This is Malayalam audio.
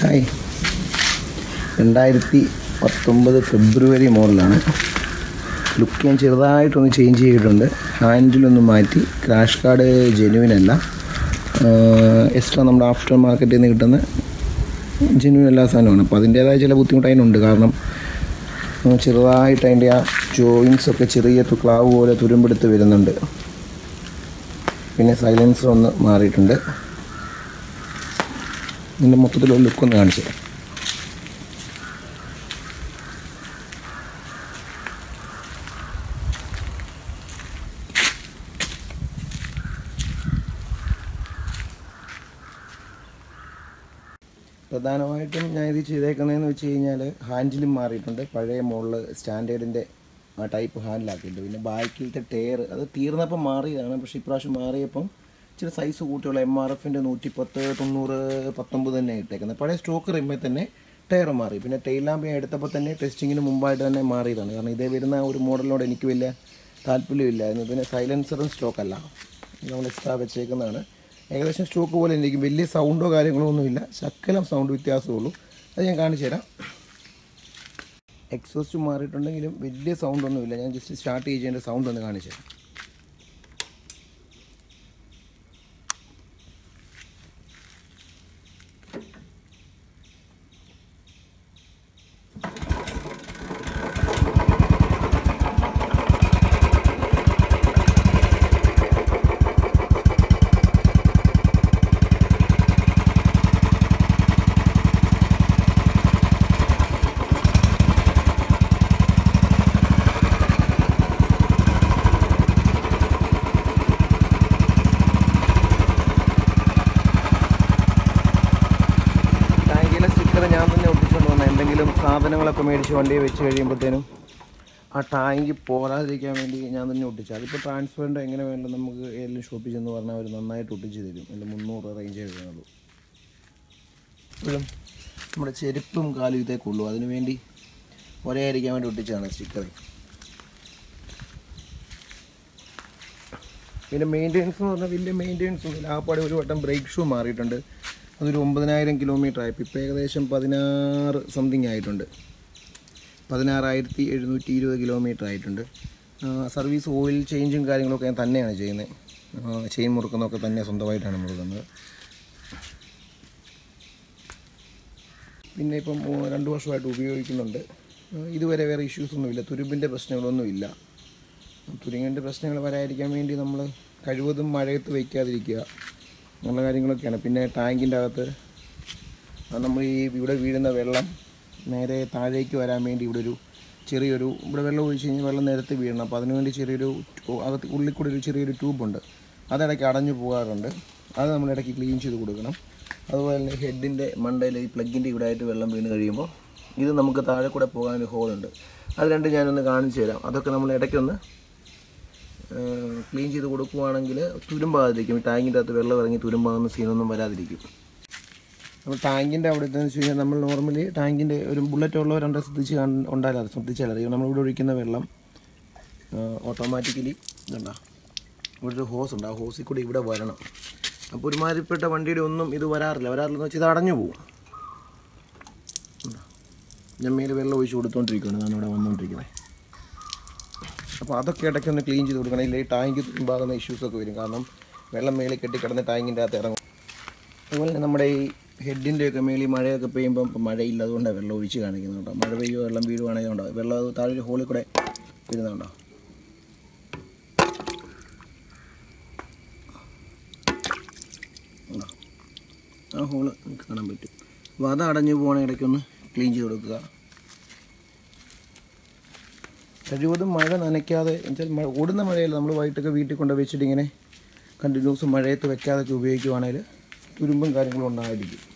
ഹായ് രണ്ടായിരത്തി പത്തൊമ്പത് ഫെബ്രുവരി മോഡലാണ് ലുക്ക് ഞാൻ ചെറുതായിട്ടൊന്ന് ചേഞ്ച് ചെയ്തിട്ടുണ്ട് ഹാൻഡിലൊന്ന് മാറ്റി ക്രാഷ് കാർഡ് ജെനുവിൻ അല്ല എക്സ്ട്രാ നമ്മുടെ ആഫ്റ്റർ മാർക്കറ്റിൽ നിന്ന് കിട്ടുന്ന ജെനുവിൻ എല്ലാ സാധനമാണ് അപ്പോൾ അതിൻ്റേതായ ചില ബുദ്ധിമുട്ട് അതിനുണ്ട് കാരണം ഉം, ചെറുതായിട്ട് അതിൻ്റെ ആ ജോയിൻസ് ഒക്കെ ചെറിയ തു- ക്ലാവ് പോലെ തുരുമ്പെടുത്ത് വരുന്നുണ്ട് പിന്നെ സൈലൻസർ ഒന്ന് മാറിയിട്ടുണ്ട് ഇതിൻ്റെ മൊത്തത്തിലുള്ള ലുക്ക് ഒന്ന് കാണിച്ചു തരാം പ്രധാനമായിട്ടും ഞാൻ ഇത് ചെയ്തേക്കുന്നതെന്ന് വെച്ച് കഴിഞ്ഞാൽ ഹാൻഡിലും മാറിയിട്ടുണ്ട് പഴയ മോളിൽ സ്റ്റാൻഡേർഡിൻ്റെ ആ ടൈപ്പ് ഹാൻഡിലാക്കിയിട്ടുണ്ട് പിന്നെ ബാക്കിലത്തെ ടയർ അത് തീർന്നപ്പോൾ മാറിയതാണ് പക്ഷേ ഇപ്രാവശ്യം മാറിയപ്പം ഇച്ചിരി സൈസ് കൂട്ടിയുള്ള എം ആർ എഫിൻ്റെ നൂറ്റി പത്ത് തൊണ്ണൂറ് പത്തൊമ്പത് തന്നെ ഇട്ടേക്കുന്നത് പഴയ സ്റ്റോക്ക് റിമ്മേ തന്നെ ടയർ മാറി പിന്നെ ടെയിൽ ലാമ്പ് ഞാൻ എടുത്തപ്പോൾ തന്നെ ടെസ്റ്റിങ്ങിന് മുമ്പായിട്ട് തന്നെ മാറിയതാണ് കാരണം ഇതേ വരുന്ന ഒരു മോഡലിനോട് എനിക്ക് വലിയ താല്പര്യമില്ലായിരുന്നു പിന്നെ സൈലൻസറും സ്റ്റോക്കല്ല നമ്മൾ എക്സ്ട്രാ വെച്ചേക്കുന്നതാണ് ഏകദേശം സ്റ്റോക്ക് പോലെ ഇരിക്കും വലിയ സൗണ്ടോ കാര്യങ്ങളോ ഒന്നുമില്ല ശക്കലം സൗണ്ട് വ്യത്യാസമേ ഉള്ളൂ അത് ഞാൻ കാണിച്ചു തരാം എക്സോസ്റ്റ് മാറിയിട്ടുണ്ടെങ്കിലും വലിയ സൗണ്ട് ഒന്നുമില്ല ഞാൻ ജസ്റ്റ് സ്റ്റാർട്ട് ചെയ്തതിൻ്റെ സൗണ്ട് ഒന്ന് കാണിച്ചു തരാം ടാങ്കിലെ സ്റ്റിക്കർ ഞാൻ തന്നെ ഒട്ടിച്ചുകൊണ്ട് വന്ന എന്തെങ്കിലും സാധനങ്ങളൊക്കെ മേടിച്ച് വണ്ടിയിൽ വെച്ച് കഴിയുമ്പോഴത്തേനും ആ ടാങ്ക് പോരാതിരിക്കാൻ വേണ്ടി ഞാൻ തന്നെ ഒട്ടിച്ചു അതിപ്പോൾ ട്രാൻസ്ഫറിൻ്റെ എങ്ങനെ വേണ്ട നമുക്ക് ഏതെങ്കിലും ഷോപ്പിൽ ചെന്ന് പറഞ്ഞാൽ അവർ നന്നായിട്ട് ഒട്ടിച്ച് തരും അതിൽ മുന്നൂറ് റേഞ്ച് വരുന്നുള്ളൂ ഇപ്പോഴും നമ്മുടെ ചെരുപ്പും കാലും ഇതേക്കുള്ളൂ അതിനു വേണ്ടി ഒരേ ആയിരിക്കാൻ വേണ്ടി ഒട്ടിച്ചതാണ് സ്റ്റിക്കർ പിന്നെ മെയിൻ്റെനൻസ് എന്ന് പറഞ്ഞാൽ വലിയ മെയിൻ്റെനൻസ് ഒന്നുമില്ല ആ പാടെ ഒരു വട്ടം ബ്രേക്ക് ഷൂ മാറിയിട്ടുണ്ട് അതൊരു ഒമ്പതിനായിരം കിലോമീറ്റർ ആയപ്പോൾ ഇപ്പോൾ ഏകദേശം പതിനാറ് സംതിങ് ആയിട്ടുണ്ട് പതിനാറായിരത്തി എഴുന്നൂറ്റി ഇരുപത് കിലോമീറ്റർ ആയിട്ടുണ്ട് ആ, സർവീസ് ഓയിൽ ചേഞ്ചും കാര്യങ്ങളൊക്കെ ഞാൻ തന്നെയാണ് ചെയ്യുന്നത് ചെയിൻ മുറുക്കുന്നതൊക്കെ തന്നെ സ്വന്തമായിട്ടാണ് മുറുക്കുന്നത് പിന്നെ ഇപ്പം മൂ- രണ്ട് വർഷമായിട്ട് ഉപയോഗിക്കുന്നുണ്ട് ആ, ഇതുവരെ വേറെ ഇഷ്യൂസ് ഒന്നുമില്ല തുരുമ്പിൻ്റെ പ്രശ്നങ്ങളൊന്നുമില്ല തുരുങ്ങിൻ്റെ പ്രശ്നങ്ങൾ വരാതിരിക്കാൻ വേണ്ടി നമ്മൾ കഴിവതും മഴയത്ത് വയ്ക്കാതിരിക്കുക നല്ല കാര്യങ്ങളൊക്കെയാണ് പിന്നെ ടാങ്കിൻ്റെ അകത്ത് ആ നമ്മൾ ഈ ഇവിടെ വീഴുന്ന വെള്ളം നേരെ താഴേക്ക് വരാൻ വേണ്ടി ഇവിടെ ഒരു ചെറിയൊരു ഇവിടെ വെള്ളം ഒഴിച്ച് കഴിഞ്ഞാൽ വെള്ളം നിരത്ത് വീഴണം അപ്പോൾ അതിനുവേണ്ടി ചെറിയൊരു ടു- അകത്ത് ഉള്ളിൽ കൂടി ഒരു ചെറിയൊരു ട്യൂബുണ്ട് അതിടയ്ക്ക് അടഞ്ഞു പോകാറുണ്ട് അത് നമ്മൾ ഇടയ്ക്ക് ക്ലീൻ ചെയ്ത് കൊടുക്കണം അതുപോലെ തന്നെ ഹെഡിൻ്റെ മണ്ടയിൽ ഈ പ്ലഗിൻ്റെ ഇവിടെ ആയിട്ട് വെള്ളം വീണ് കഴിയുമ്പോൾ ഇത് നമുക്ക് താഴെ കൂടെ പോകാൻ ഒരു ഹോളുണ്ട് അത് രണ്ടും ഞാനൊന്ന് കാണിച്ചു തരാം അതൊക്കെ നമ്മൾ ഇടയ്ക്കൊന്ന് ക്ലീൻ ചെയ്ത് കൊടുക്കുവാണെങ്കിൽ തുരുമ്പാതിരിക്കും ടാങ്കിൻ്റെ അകത്ത് വെള്ളം ഇറങ്ങി തുരുമ്പാകുന്ന സീനൊന്നും വരാതിരിക്കും അപ്പോൾ ടാങ്കിൻ്റെ അവിടെ എന്ന് വെച്ച് കഴിഞ്ഞാൽ നമ്മൾ നോർമലി ടാങ്കിൻ്റെ ഒരു ബുള്ളറ്റ് ഉള്ളവരുണ്ട് ശ്രദ്ധിച്ച് കണ്ട് ഉണ്ടായാലും ശ്രദ്ധിച്ചാൽ അറിയാം നമ്മളിവിടെ ഒഴിക്കുന്ന വെള്ളം ഓട്ടോമാറ്റിക്കലി ഇതുണ്ട ഇവിടെ ഒരു ഹോസ് ഉണ്ട് ആ ഹോസിൽ കൂടി ഇവിടെ വരണം അപ്പോൾ ഒരുമാതിരിപ്പെട്ട വണ്ടിയുടെ ഒന്നും ഇത് വരാറില്ല വരാറില്ലെന്ന് വെച്ചാൽ ഇത് അടഞ്ഞു പോകും ഞാൻ മേലെ വെള്ളം ഒഴിച്ച് കൊടുത്തോണ്ടിരിക്കുകയാണ് ഞാൻ ഇവിടെ വന്നുകൊണ്ടിരിക്കുന്നത് അപ്പോൾ അതൊക്കെ ഇടയ്ക്ക് ഒന്ന് ക്ലീൻ ചെയ്ത് കൊടുക്കണം ഇല്ലെങ്കിൽ ടാങ്ക് തുമ്പാകുന്ന ഇഷ്യൂസൊക്കെ വരും കാരണം വെള്ളം മേളിൽ കെട്ടിക്കിടന്ന് ടാങ്കിൻ്റെ അകത്ത് ഇറങ്ങും അതുപോലെ തന്നെ നമ്മുടെ ഈ ഹെഡിൻ്റെ ഒക്കെ മേളിൽ മഴയൊക്കെ പെയ്യുമ്പം ഇപ്പം മഴയില്ല അതുകൊണ്ടാണ് വെള്ളം ഒഴിച്ച് കാണിക്കുന്നത് കേട്ടോ മഴ പെയ്യുമോ വെള്ളം വീഴുവാണെങ്കിൽ ഉണ്ടാവും വെള്ളം അത് താഴെ ഒരു ഹോളിൽ കൂടെ വരുന്നുണ്ടോ ഉണ്ടോ? ആ ഹോള് നമുക്ക് കാണാൻ പറ്റും അപ്പോൾ അത് അടഞ്ഞു പോകണ ഇടയ്ക്കൊന്ന് ക്ലീൻ ചെയ്ത് കൊടുക്കുക കഴിവതും മഴ നനയ്ക്കാതെ എന്നുവെച്ചാൽ മഴ ഓടുന്ന മഴയല്ല നമ്മൾ വൈകിട്ടൊക്കെ വീട്ടിൽ കൊണ്ട് വെച്ചിട്ട് ഇങ്ങനെ കണ്ടിന്യൂസ് മഴയത്ത് വെക്കാതൊക്കെ ഉപയോഗിക്കുവാണെങ്കിൽ തുരുമ്പും കാര്യങ്ങളും ഉണ്ടായിരിക്കും